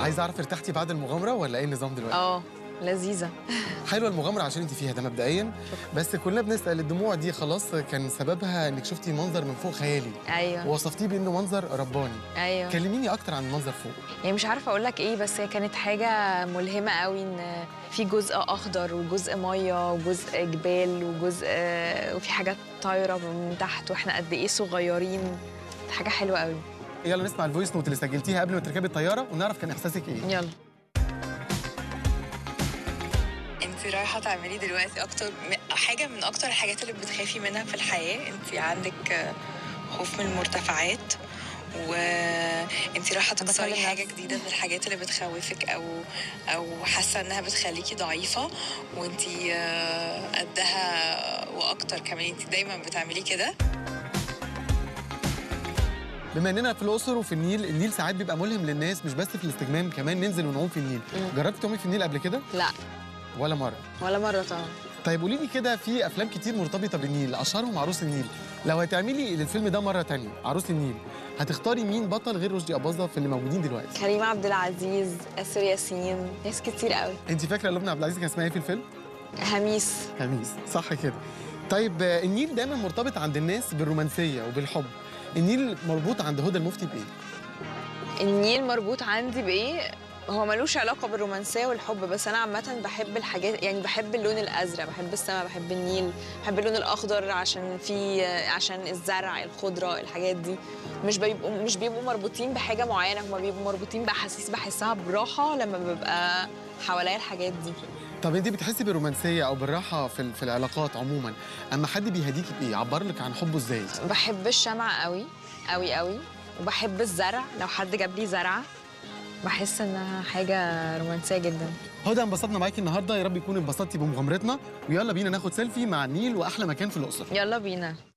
عايز اعرف ارتحتي بعد المغامره ولا ايه النظام دلوقتي اه لذيذه حلوه المغامره عشان انت فيها ده مبدئيا بس كلنا بنسال الدموع دي خلاص كان سببها انك شفتي منظر من فوق خيالي ايوه ووصفتيه بانه منظر رباني ايوه كلميني اكتر عن المنظر فوق يعني مش عارفه اقول لك ايه بس هي كانت حاجه ملهمه قوي ان في جزء اخضر وجزء ميه وجزء جبال وجزء وفي حاجات طايره من تحت واحنا قد ايه صغيرين حاجه حلوه قوي يلا نسمع الفويس نوت اللي سجلتيها قبل ما تركبي الطياره ونعرف كان احساسك ايه يلا انت رايحه تعملي دلوقتي اكتر م- حاجه من اكتر الحاجات اللي بتخافي منها في الحياه انت عندك آه، خوف من المرتفعات وانت رايحه تكسري بكلم حاجه نفسي. جديده من الحاجات اللي بتخوفك او او حاسه انها بتخليكي ضعيفه وانت آه، قدها واكتر كمان انت دايما بتعملي كده بما اننا في الاقصر وفي النيل النيل ساعات بيبقى ملهم للناس مش بس في الاستجمام كمان ننزل ونعوم في النيل مم. جربتي تعومي في النيل قبل كده لا ولا مره ولا مره طبعا طيب قولي لي كده في افلام كتير مرتبطه بالنيل اشهرهم عروس النيل لو هتعملي للفيلم ده مره تانية عروس النيل هتختاري مين بطل غير رشدي اباظه في اللي موجودين دلوقتي كريم عبد العزيز اسر ياسين ناس كتير قوي انت فاكره لبنى عبد العزيز كان اسمها ايه في الفيلم هميس خميس صح كده طيب آه، النيل دايما مرتبط عند الناس بالرومانسيه وبالحب النيل مربوط عند هدى المفتي بايه النيل مربوط عندي بايه هو ملوش علاقه بالرومانسيه والحب بس انا عامه بحب الحاجات يعني بحب اللون الازرق بحب السماء بحب النيل بحب اللون الاخضر عشان في عشان الزرع الخضره الحاجات دي مش بيبقوا مش بيبقوا مربوطين بحاجه معينه هما بيبقوا مربوطين باحاسيس بحسها براحه لما ببقى حواليا الحاجات دي طب انت بتحسي بالرومانسيه او بالراحه في ال- في العلاقات عموما اما حد بيهديكي بايه عبر لك عن حبه ازاي بحب الشمع قوي قوي قوي وبحب الزرع لو حد جاب لي زرعه بحس انها حاجه رومانسيه جدا هدى انبسطنا معاكي النهارده يا رب يكون انبسطتي بمغامرتنا ويلا بينا ناخد سيلفي مع النيل واحلى مكان في الاقصر يلا بينا